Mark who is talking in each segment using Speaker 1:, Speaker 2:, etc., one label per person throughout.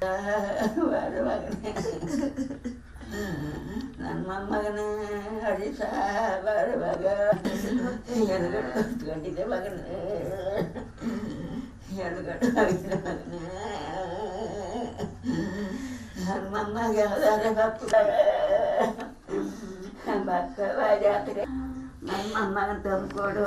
Speaker 1: ಬಾರ ಮಗನೇ ನನ್ನ ಮೊಮ್ಮಗನ ಹರಿಸ ಬಾರ ಮಗ ಎಡಗಡೆ ಕೂತ್ಕೊಂಡಿದ್ದೆ ಮಗನೇ ಎಡಗಡೆ ಆಗಿದೆ ಮಗನೇ ನನ್ನ ಮೊಮ್ಮಗ ಯಾವ್ದಾರ ಬಪ್ಪ ಬಕ್ಕವ ಜಾತ್ರೆ ನನ್ನ ಮೊಮ್ಮಗನ ತಂದ್ಕೊಡು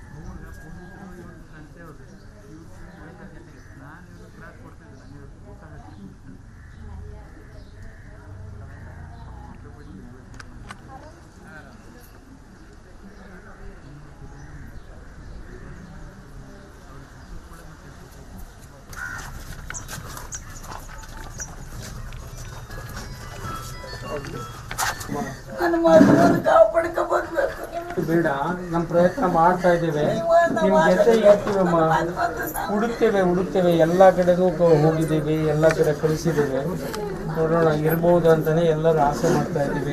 Speaker 1: ನನ್ನ ಮಗನ ಕಾಪಾಡ್ಕೊ ಬರ್ಬೇಕು
Speaker 2: ಬೇಡ ನಮ್ಮ ಪ್ರಯತ್ನ ಮಾಡ್ತಾ ಇದ್ದೇವೆ ನಿಮ್ ಜೊತೆ ಇರ್ತೀವಮ್ಮ ಹುಡುಕ್ತೇವೆ ಹುಡುಕ್ತೇವೆ ಎಲ್ಲ ಕಡೆನೂ ಕ- ಹೋಗಿದ್ದೀವಿ ಎಲ್ಲ ಕಡೆ ಕಳಿಸಿದ್ದೇವೆ ನೋಡೋಣ ಇರ್ಬೋದು ಅಂತಾನೆ ಎಲ್ಲರೂ ಆಸೆ ಮಾಡ್ತಾ ಇದ್ದೀವಿ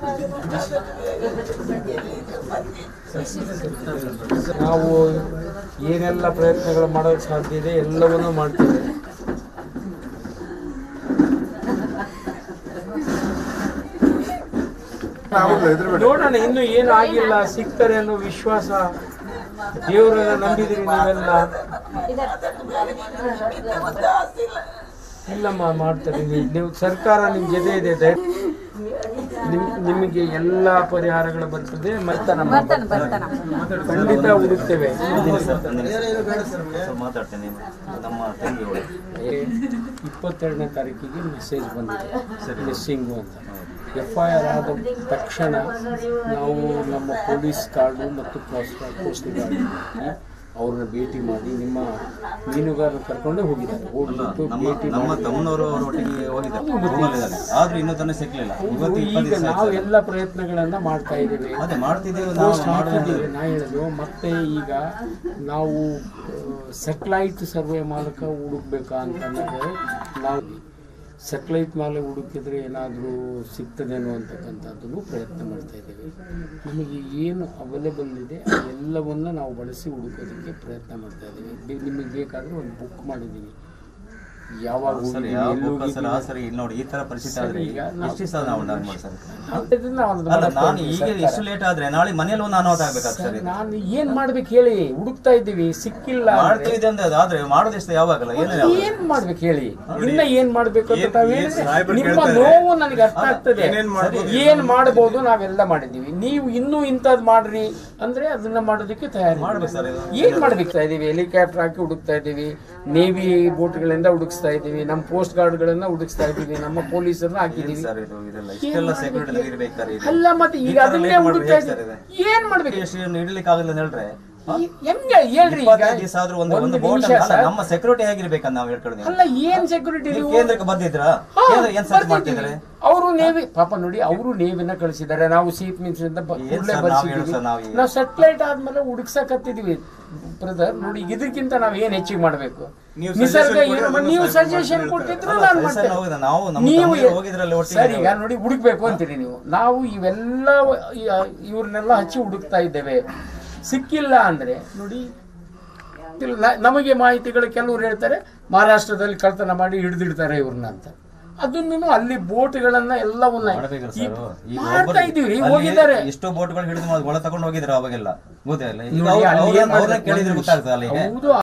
Speaker 2: ನಾವು ಏನೆಲ್ಲ ಪ್ರಯತ್ನಗಳು ಮಾಡೋಕ್ಕೆ ಸಾಧ್ಯ ಇದೆ ಎಲ್ಲವನ್ನೂ ಮಾಡ್ತೇವೆ ನೋಡೋಣ ಇನ್ನು ಏನು ಆಗಿಲ್ಲ ಸಿಗ್ತಾರೆ ಅನ್ನೋ ವಿಶ್ವಾಸ ದೇವರನ್ನ ನಂಬಿದಿರಿ ನೀವೆಲ್ಲ ಇಲ್ಲಮ್ಮ ಮಾಡ್ತಾರೆ ನೀವು ನೀವು ಸರ್ಕಾರ ನಿಮ್ ಜೊತೆ ಇದೆ ಧೈರ್ಯ ನಿಮ್ ನಿಮಗೆ ಎಲ್ಲ ಪರಿಹಾರಗಳು ಬರ್ತದೆ ಮತ್ತೆ ನಮ್ಮ ಖಂಡಿತ ಹುಡುಕ್ತೇವೆ
Speaker 3: ಮಾತಾಡ್ತೇನೆ ನಮ್ಮ ತಂಗಿಗಳು
Speaker 2: ಇಪ್ಪತ್ತೆರಡನೇ ತಾರೀಕಿಗೆ ಮೆಸೇಜ್ ಬಂದಿದೆ ಮಿಸ್ಸಿಂಗು ಅಂತ ಎಫ್ ಐ ಆರ್ ಆದ ತಕ್ಷಣ ನಾವು ನಮ್ಮ ಪೊಲೀಸ್ ಕಾರ್ಡು ಮತ್ತು ಪೋಸ್ಟ್ ಪೋಸ್ಟ್ ಗಾರ್ಡ್ ಅವ್ರನ್ನ ಭೇಟಿ ಮಾಡಿ ನಿಮ್ಮ ಮೀನುಗಾರರು ಕರ್ಕೊಂಡೇ ಹೋಗಿದ್ದಾರೆ ಹೋಗ್ಬಿಟ್ಟು
Speaker 3: ನಮ್ಮ
Speaker 2: ಭೇಟಿ
Speaker 3: ನಮ್ಮ
Speaker 2: ಮಾಡಿ
Speaker 3: ತಮ್ಮನವರು ಅವರೊಟ್ಟಿಗೆ ಹೋಗಿದ್ದಾರೆ ರೂಮಲ್ಲಿದ್ದಾರೆ ಆದ್ರೂ ಇನ್ನೂ ತನಕ ಸಿಕ್ಲಿಲ್ಲ ಇವತ್ತು
Speaker 2: ಈಗ
Speaker 3: ಇಪ್ಪತ್ತು ದಿವಸ
Speaker 2: ನಾವು ಎಲ್ಲ ಪ್ರಯತ್ನಗಳನ್ನ ಮಾಡ್ತಾ ಇದ್ದೇವೆ
Speaker 3: ಮತ್ತೆ ಮಾಡ್ತಿದ್ದೇವೆ ನಾವು
Speaker 2: ಪೋಸ್ಟ್
Speaker 3: ಮಾಡೋದು
Speaker 2: ಹಾಕಿದ್ದೀವಿ ನಾ ಹೇಳೋದು ಮತ್ತೆ ಈಗ ನಾವು ಸೆಟ್ಲೈಟ್ ಸರ್ವೆ ಮೂಲಕ ಹುಡುಕ್ಬೇಕಾ ಅಂತಂದ್ರೆ ನಾವು ಸೆಟ್ಲೈಟ್ ಮೇಲೆ ಹುಡುಕಿದ್ರೆ ಏನಾದರೂ ಸಿಗ್ತದೇನೋ ಅಂತಕ್ಕಂಥದ್ದನ್ನು ಪ್ರಯತ್ನ ಮಾಡ್ತಾ ಇದ್ದೇವೆ ನಮಗೆ ಏನು ಅವೈಲೇಬಲ್ ಇದೆ ಆ ಎಲ್ಲವನ್ನು ನಾವು ಬಳಸಿ ಹುಡುಕೋದಕ್ಕೆ ಪ್ರಯತ್ನ ಮಾಡ್ತಾ ಇದ್ದೀವಿ ಬೆ- ನಿಮಗೆ ಬೇಕಾದರೆ ಒಂದು ಬುಕ್ ಮಾಡಿದ್ದೀವಿ ಯಾವಾಗ
Speaker 3: ಸರಿ
Speaker 2: ಹೋಗಿದ್ದೀವಿ,
Speaker 3: ಯಾವ
Speaker 2: ಎಲ್ಲಿ
Speaker 3: book ಸರ್ ಆ
Speaker 2: ಹೋಗಿದ್ದೀವಿ
Speaker 3: ಸರಿ ಇಲ್ಲಿ ನೋಡಿ ಈ ತರ ಪರಿಸ್ಥಿತಿ ಆದ್ರೆ
Speaker 2: ಸರಿ, ಈಗ ನಾವು-
Speaker 3: ಎಷ್ಟು ದಿವಸ ನಾವು ಡಾನ್ ಮಾಡಿ ಸರ್
Speaker 2: ಅದನ್ನ ನಾವು ಒಂದು
Speaker 3: ಅಲ್ಲ
Speaker 2: ಮಾಡಕ್ಕೆ
Speaker 3: ನಾನು
Speaker 2: ಹೊರಟಿವಿ
Speaker 3: ಈಗ
Speaker 2: ಸರ್ಕಾರ.
Speaker 3: ಇಷ್ಟು ಲೇಟ್ ಆದ್ರೆ ನಾಳೆ ಮನೇಲಿ ಒಂದು ಅನಾಹುತ ಆಗ್ಬೇಕಾಗ್ತದೆ ಸರ್ ಇದು.
Speaker 2: ನಾನು ಏನ್ ಮಾಡ್ಬೇಕು ಹೇಳಿ ಹುಡುಕ್ತಾ ಇದ್ದೀವಿ ಸಿಕ್ಕಿಲ್ಲ ಅಂದ್ರೆ
Speaker 3: ಮಾಡ್ತೀವಿ ಅಂತ ಆದ್ರೆ ಮಾಡೋದು ಎಷ್ಟು ಯಾವಾಗಲ್ಲ ಏನು ಯಾವಾಗ
Speaker 2: ಏನ್ ಮಾಡ್ಬೇಕು ಹೇಳಿ ಇನ್ನ ಏನ್ ಮಾಡ್ಬೇಕು ಅಂತ ತಾವ್ ಹೇಳಿದ್ರೆ
Speaker 4: ಸಾಹೇಬ್ರು
Speaker 2: ನಿಮ್ಮ
Speaker 4: ಕೇಳ್ತಾರೆ.
Speaker 2: ನೋವು ನನಗೆ ಅರ್ಥ ಆಗ್ತದೆ
Speaker 4: ಏನೇನ್ ಮಾಡ್ಬೋದು?
Speaker 2: ಏನ್ ಮಾಡಬಹುದು ನಾವೆಲ್ಲ ಮಾಡಿದೀವಿ ನೀವು ಇನ್ನೂ ಇಂಥದ್ ಮಾಡ್ರಿ ಅಂದ್ರೆ ಅದನ್ನ ಮಾಡೋದಕ್ಕೆ ತಯಾರಿ
Speaker 3: ಮಾಡ್ಬೇಕು ಸರ್ ಇದು.
Speaker 2: ಏನ್ ಮಾಡ್ಬೇಕು ಇದೀವಿ ಹೆಲಿಕಾಪ್ಟರ್ ಹಾಕಿ ಹುಡುಕ್ತಾ ಇದೀವಿ ನೇವಿ ಬೋಟ್ಗಳಿಂದ ಹುಡುಕ್ಸ್ತಾ ಇದೀವಿ ನಮ್ಮ ಪೋಸ್ಟ್ ಗಾರ್ಡ್ಗಳನ್ನ ಹುಡುಕ್ಸ್ತಾ ಇದೀವಿ ನಮ್ಮ ಪೊಲೀಸರನ್ನ
Speaker 3: ಏನ್
Speaker 2: ಹಾಕಿದೀವಿ
Speaker 3: ಸರ್ ಇದು ಇದೆಲ್ಲ ಇಷ್ಟೆಲ್ಲ ಸೆಕ್ಯೂರಿಟಿ ಇರ್ಬೇಕಾದ್ರೆ ಇದು.
Speaker 2: ಅಲ್ಲ ಮತ್ತೆ ಈಗ
Speaker 3: ಈ ತರ
Speaker 2: ಅದನ್ನೇ
Speaker 3: late ಮಾಡ್ರೆ
Speaker 2: ಹುಡುಕ್ತಾ
Speaker 3: ಹೇಗೆ ಸರ್
Speaker 2: ಇದ್ದೀವಿ ಏನ್ ಮಾಡ್ಬೇಕು
Speaker 3: ಎಷ್ಟು ಇಡ್ಲಿಕ್ಕೆ ಆಗಲ್ಲ ಅಂತ ಹೇಳ್ರೆ
Speaker 2: ಈ- ಹೆಂಗೆ ಹೇಳ್ರಿ ಈಗ
Speaker 3: ಇಪ್ಪತ್ತೈದು ದಿವಸ ಆದ್ರೂ ಒಂದು ಒಂದು ಬೋಟ್
Speaker 2: ನಿಮಿಷ
Speaker 3: ಅಲ್ಲ
Speaker 2: ಸರ್.
Speaker 3: ನಮ್ಮ ಸೆಕ್ಯೂರಿಟಿ ಹೇಗಿರ್ಬೇಕಂತ ನಾವು ಹೇಳ್ಕೊಳ್ಳೋದು
Speaker 2: ಅಲ್ಲ ಏನ್ ಸೆಕ್ಯೂರಿಟಿ
Speaker 3: ನೀವು ಕೇಂದ್ರಕ್ಕೆ ಬಂದಿದ್ರಾ ಕೇಂದ್ರ ಏನ್ ಸರ್ಚ್ ಮಾಡ್ತಿದ್ದಾರೆ
Speaker 2: ಅವರು ನೇವಿ ಪಾಪ ನೋಡಿ ಅವರು ನೇವಿನ ಕಳಿಸಿದ್ದಾರೆ ನಾವು ಚೀಫ್ ಮಿನಿಸ್ಟರ್ ಇಂದ ಬ-
Speaker 3: ಏನ್
Speaker 2: ಕೂಡ್ಲೇ
Speaker 3: ಸರ್ ನಾವ್ ಹೇಳು
Speaker 2: ಬರ್ಸಿದೀವಿ
Speaker 3: ಸರ್ ನಾವ್ ಈಗ?
Speaker 2: ನಾವು ಸೆಟ್ಲೈಟ್ ಆದ್ಮೇಲೆ ಹುಡುಕ್ಸಕತ್ತಿದೀವಿ ಬ್ರದರ್ ನೋಡಿ ಇದಕ್ಕಿಂತ ನಾವ್ ಏನ್ ಹೆಚ್ಚಿಗೆ ಮಾಡ್ಬೇಕು
Speaker 4: ನೀವು
Speaker 2: ನಿಸರ್ಗ
Speaker 4: suggestion ಕೊಡಿ,
Speaker 2: ಏನು
Speaker 4: ಅದನ್ನ
Speaker 2: ನೀವು
Speaker 4: ಸಾಹೇಬ್ರು
Speaker 2: ಸಜೆಷನ್
Speaker 4: ಮಾಡ್ತಾರೆ.
Speaker 2: ಕೊಟ್ಟಿದ್ರು
Speaker 3: ಅಲ್ಲ,
Speaker 2: ನಾನು
Speaker 3: suggestion
Speaker 2: ಮಾಡ್ತೇನೆ
Speaker 3: ಹೌದು, ನಾವು ನಮ್ಮ
Speaker 2: ನೀವು
Speaker 3: ತಮ್ಮಂದಿರು ಹೋಗಿದ್ರಲ್ಲ ಒಟ್ಟಿಗೆ
Speaker 2: ಸರ್ ಈಗ
Speaker 3: ನಾವು.
Speaker 2: ನೋಡಿ ಹುಡುಕ್ಬೇಕು ಅಂತೀರಿ ನೀವು ನಾವು ಇವೆಲ್ಲ ಇವ್ರನ್ನೆಲ್ಲ ಹಚ್ಚಿ ಹುಡುಕ್ತಾ ಇದ್ದೇವೆ ಸಿಕ್ಕಿಲ್ಲ ಅಂದ್ರೆ ನೋಡಿ ಇಲ್ಲ, ನ- ನಮಗೆ ಮಾಹಿತಿಗಳು ಕೆಲವರು ಹೇಳ್ತಾರೆ ಮಹಾರಾಷ್ಟ್ರದಲ್ಲಿ ಕಳ್ತನ ಮಾಡಿ ಹಿಡಿದಿಡ್ತಾರೆ ಇವ್ರನ್ನ ಅಂತ ಅದನ್ನು ಅಲ್ಲಿ ಬೋಟ್ಗಳನ್ನ ಎಲ್ಲವನ್ನ
Speaker 3: ಮಾಡ್ಬೇಕಲ್ಲ
Speaker 2: ಈ-
Speaker 3: ಸರ್ ಈಗ
Speaker 2: ಮಾಡ್ತಾ
Speaker 3: ಒಬ್ಬರು-
Speaker 2: ಇದೀವಿ
Speaker 3: ಅಲ್ಲಿ
Speaker 2: ಹೋಗಿದ್ದಾರೆ
Speaker 3: ಎಷ್ಟೋ ಬೋಟ್ಗಳು ಹಿಡಿದು ಒಳ ತಗೊಂಡು ಹೋಗಿದ್ರು ಅವಾಗೆಲ್ಲ ಗೊತ್ತಿಲ್ಲ ಈಗ
Speaker 2: ನೋಡಿ,
Speaker 3: ಅವ್ರು-
Speaker 2: ಅಲ್ಲಿ
Speaker 3: ಅವ್ರನ್ನ-
Speaker 2: ಏನ್
Speaker 3: ಅವ್ರನ್ನ
Speaker 2: ಮಾಡ್ಬೇಕು
Speaker 3: ಕೇಳಿದ್ರೆ
Speaker 2: ಒಂದು
Speaker 3: ಗೊತ್ತಾಗ್ತದೆ ಅಲ್ಲಿಗೆ
Speaker 2: ಹೌದು